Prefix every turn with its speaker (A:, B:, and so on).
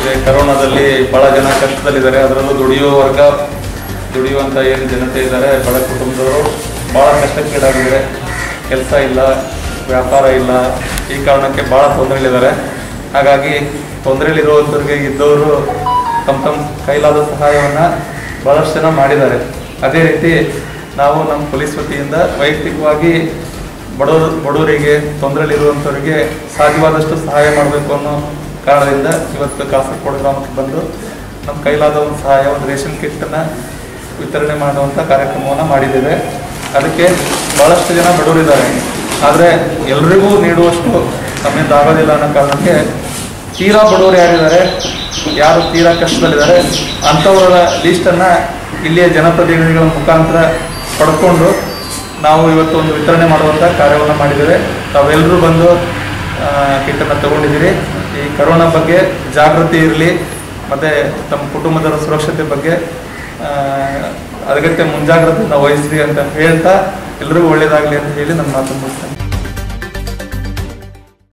A: ಇದೆ ಕರೋನಾದಲ್ಲಿ ಭಾಳ ಜನ ಕಷ್ಟದಲ್ಲಿದ್ದಾರೆ ಅದರಲ್ಲೂ ದುಡಿಯುವ ವರ್ಗ ದುಡಿಯುವಂಥ ಏನು ಜನತೆ ಇದ್ದಾರೆ ಬಡ ಕುಟುಂಬದವರು ಭಾಳ ಕಷ್ಟಕ್ಕೀಡಾಗಿದ್ದಾರೆ ಕೆಲಸ ಇಲ್ಲ ವ್ಯಾಪಾರ ಇಲ್ಲ ಈ ಕಾರಣಕ್ಕೆ ಭಾಳ ತೊಂದರೆಗಳಿದ್ದಾರೆ ಹಾಗಾಗಿ ತೊಂದರೆಯಲ್ಲಿರುವಂಥವ್ರಿಗೆ ಇದ್ದವರು ತಮ್ಮ ತಮ್ಮ ಕೈಲಾದ ಸಹಾಯವನ್ನು ಭಾಳಷ್ಟು ಜನ ಮಾಡಿದ್ದಾರೆ ಅದೇ ರೀತಿ ನಾವು ನಮ್ಮ ಪೊಲೀಸ್ ವತಿಯಿಂದ ವೈಯಕ್ತಿಕವಾಗಿ ಬಡವರು ಬಡವರಿಗೆ ತೊಂದರೆಯಲ್ಲಿರುವಂಥವರಿಗೆ ಸಾಧ್ಯವಾದಷ್ಟು ಸಹಾಯ ಮಾಡಬೇಕು ಅನ್ನೋ ಕಾರಣದಿಂದ ಇವತ್ತು ಕಾಸರಗೋಡು ಗ್ರಾಮಕ್ಕೆ ಬಂದು ನಮ್ಮ ಕೈಲಾದ ಒಂದು ಸಹಾಯ ಒಂದು ರೇಷನ್ ಕಿಟ್ಟನ್ನು ವಿತರಣೆ ಮಾಡುವಂಥ ಕಾರ್ಯಕ್ರಮವನ್ನು ಮಾಡಿದ್ದೇವೆ ಅದಕ್ಕೆ ಭಾಳಷ್ಟು ಜನ ಬಡವರಿದ್ದಾರೆ ಆದರೆ ಎಲ್ರಿಗೂ ನೀಡುವಷ್ಟು ನಮ್ಮಿಂದ ಆಗೋದಿಲ್ಲ ಅನ್ನೋ ಕಾರಣಕ್ಕೆ ತೀರಾ ಬಡವರು ಯಾರಿದ್ದಾರೆ ಯಾರು ತೀರಾ ಕಷ್ಟದಲ್ಲಿದ್ದಾರೆ ಅಂಥವರ ಲೀಸ್ಟನ್ನು ಇಲ್ಲಿಯ ಜನಪ್ರತಿನಿಧಿಗಳ ಮುಖಾಂತರ ಪಡ್ಕೊಂಡು ನಾವು ಇವತ್ತು ಒಂದು ವಿತರಣೆ ಮಾಡುವಂಥ ಕಾರ್ಯವನ್ನು ಮಾಡಿದ್ದೇವೆ ತಾವೆಲ್ಲರೂ ಬಂದು ಕಿಟ್ಟನ್ನು ತಗೊಂಡಿದ್ದೀರಿ ಈ ಕರೋನಾ ಬಗ್ಗೆ ಜಾಗೃತಿ ಇರಲಿ ಮತ್ತು ತಮ್ಮ ಕುಟುಂಬದವರ ಸುರಕ್ಷತೆ ಬಗ್ಗೆ ಆ, ಅಗತ್ಯ ಮುಂಜಾಗ್ರತೆಯನ್ನು ವಹಿಸ್ರಿ ಅಂತ ಹೇಳ್ತಾ ಎಲ್ರಿಗೂ ಒಳ್ಳೆಯದಾಗಲಿ ಅಂತ ಹೇಳಿ ನನ್ನ ಮಾತು ಮುಗಿಸ್ತೇನೆ